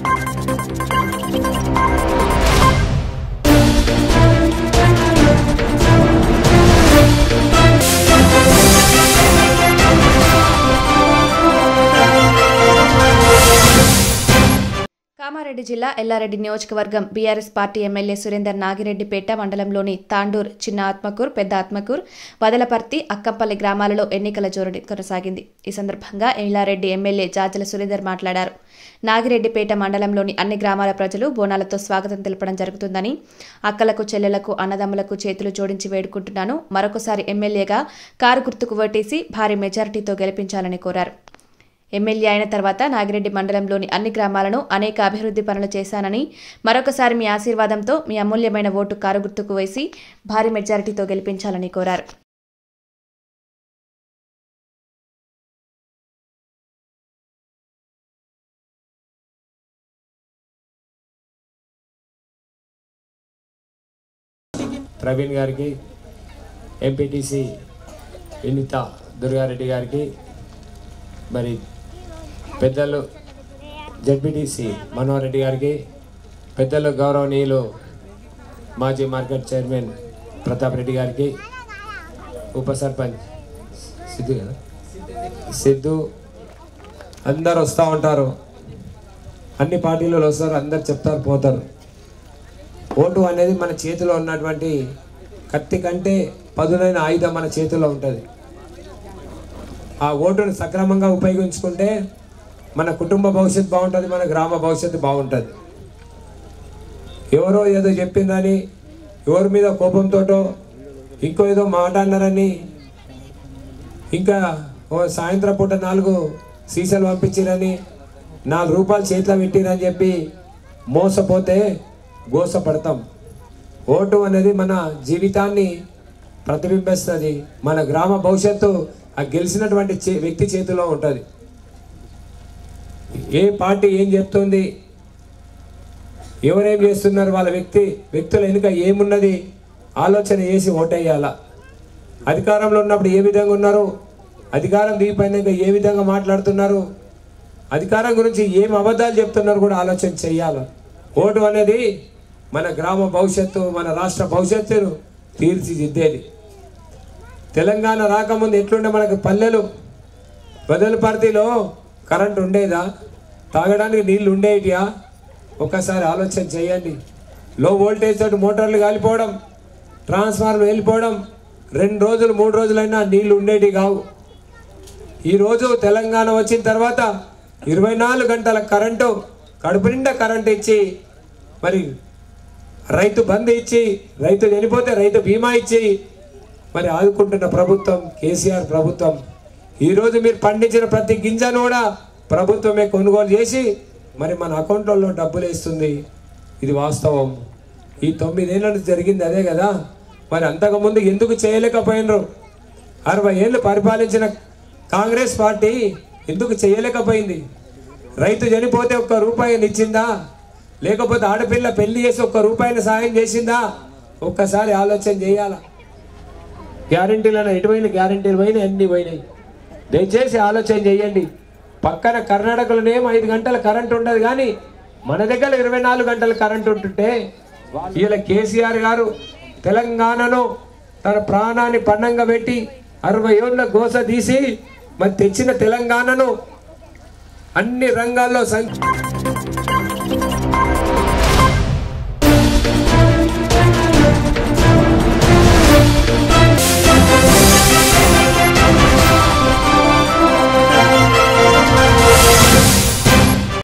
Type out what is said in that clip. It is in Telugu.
కామారెడ్డి జిల్లా ఎల్లారెడ్డి నియోజకవర్గం BRS party MLA Surender Nagireddypet మండలంలోని తాండూర్ చిన్న ఆత్మకూర్ పెద్ద ఆత్మకూర్ వదలపర్తి అక్కంపల్లి గ్రామాలలో ఎన్నికల జోరుడి కొనసాగింది ఈ సందర్భంగా ఎల్లారెడ్డి ఎమ్మెల్యే జాజల సురేందర్ మాట్లాడారు నాగిరెడ్డిపేట మండలంలోని అన్ని గ్రామాల ప్రజలు బోనాలతో స్వాగతం తెలపడం జరుగుతుందని అక్కలకు చెల్లెలకు అన్నదమ్ములకు చేతులు జోడించి వేడుకుంటున్నాను మరొకసారి ఎమ్మెల్యేగా కారు గుర్తుకు ఓటేసి భారీ మెజారిటీతో గెలిపించాలని కోరారు ఎమ్మెల్యే అయిన తర్వాత నాగిరెడ్డి మండలంలోని అన్ని గ్రామాలను అనేక అభివృద్ధి పనులు చేశానని మరొకసారి మీ ఆశీర్వాదంతో మీ అమూల్యమైన ఓటు కారు గుర్తుకు వేసి భారీ మెజారిటీతో గెలిపించాలని కోరారు ప్రవీణ్ గారికి ఎంపీటీసీ వినిత దుర్గారెడ్డి గారికి మరి పెద్దలు జడ్పీటీసీ మనోహర్ రెడ్డి గారికి పెద్దలు గౌరవనీయులు మాజీ మార్కెట్ చైర్మన్ ప్రతాప్ రెడ్డి గారికి ఉప సర్పంచ్ సిద్ధు కదా సిద్ధు అందరు వస్తూ ఉంటారు అన్ని పార్టీలలో వస్తారు అందరు చెప్తారు పోతారు ఓటు అనేది మన చేతిలో ఉన్నటువంటి కత్తి కంటే పదునైన ఆయుధం మన చేతిలో ఉంటుంది ఆ ఓటును సక్రమంగా ఉపయోగించుకుంటే మన కుటుంబ భవిష్యత్తు బాగుంటుంది మన గ్రామ భవిష్యత్తు బాగుంటుంది ఎవరో ఏదో చెప్పిందని ఎవరి మీద కోపంతోటో ఇంకో ఏదో మాట అన్నారని ఇంకా ఓ సాయంత్రం పూట నాలుగు సీసాలు పంపించిరని నాలుగు రూపాయలు చేతిలో పెట్టిరని చెప్పి మోసపోతే గోసపడతాం ఓటు అనేది మన జీవితాన్ని ప్రతిబింబిస్తుంది మన గ్రామ భవిష్యత్తు ఆ గెలిచినటువంటి చే- వ్యక్తి చేతిలో ఉంటుంది ఏ పార్టీ ఏం చెప్తుంది ఎవరేం చేస్తున్నారు వాళ్ళ వ్యక్తి వ్యక్తుల వెనుక ఏమున్నది ఆలోచన చేసి ఓటేయాల అధికారంలో ఉన్నప్పుడు ఏ విధంగా ఉన్నారు అధికారం దిగిపోయినాక ఏ విధంగా మాట్లాడుతున్నారు అధికారం గురించి ఏం అబద్ధాలు చెప్తున్నారు కూడా ఆలోచన చెయ్యాలి ఓటు అనేది మన గ్రామ భవిష్యత్తు మన రాష్ట్ర భవిష్యత్తును తీర్చిదిద్దేది తెలంగాణ రాకముందు ఎట్లుండే మనకు పల్లెలు బదలపర్తిలో కరెంట్ ఉండేదా తాగడానికి నీళ్లు ఉండేటియా ఒక్కసారి ఆలోచన చేయండి లో వోల్టేజ్ తోటి మోటార్లు కాలిపోవడం ట్రాన్స్ఫార్మర్ వెళ్ళిపోవడం రెండు రోజులు మూడు రోజులైనా నీళ్లు ఉండేటి కావు ఈరోజు తెలంగాణ వచ్చిన తర్వాత ఇరవై నాలుగు గంటల కరెంటు కడుపు నిండా కరెంటు ఇచ్చి మరి రైతు బంద్ ఇచ్చి రైతు చనిపోతే రైతు బీమా ఇచ్చి మరి ఆదుకుంటున్న ప్రభుత్వం కేసీఆర్ ప్రభుత్వం ఈరోజు మీరు పండించిన ప్రతి గింజను కూడా ప్రభుత్వమే కొనుగోలు చేసి మరి మన అకౌంట్లలో డబ్బులు వేస్తుంది ఇది వాస్తవం ఈ తొమ్మిదేళ్ళ నుంచి జరిగింది అదే కదా మరి అంతకుముందు ఎందుకు చేయలేకపోయినరు అరవై ఏళ్ళు పరిపాలించిన కాంగ్రెస్ పార్టీ ఎందుకు చేయలేకపోయింది రైతు చనిపోతే ఒక్క రూపాయిని ఇచ్చిందా లేకపోతే ఆడపిల్ల పెళ్లి చేసి ఒక్క రూపాయిని సాయం చేసిందా ఒక్కసారి ఆలోచన చేయాలా గ్యారంటీలను ఎటువైన గ్యారంటీలు పోయినాయి అన్ని పోయినాయి దయచేసి ఆలోచన చేయండి పక్కన కర్ణాటకలోనేమో ఐదు గంటల కరెంట్ ఉండదు కానీ మన దగ్గర ఇరవై నాలుగు గంటల కరెంట్ ఉంటుంటే వీళ్ళ కేసీఆర్ గారు తెలంగాణను తన ప్రాణాన్ని పన్నంగా పెట్టి అరవై ఏళ్ళ గోస తీసి మరి తెచ్చిన తెలంగాణను అన్ని రంగాల్లో సం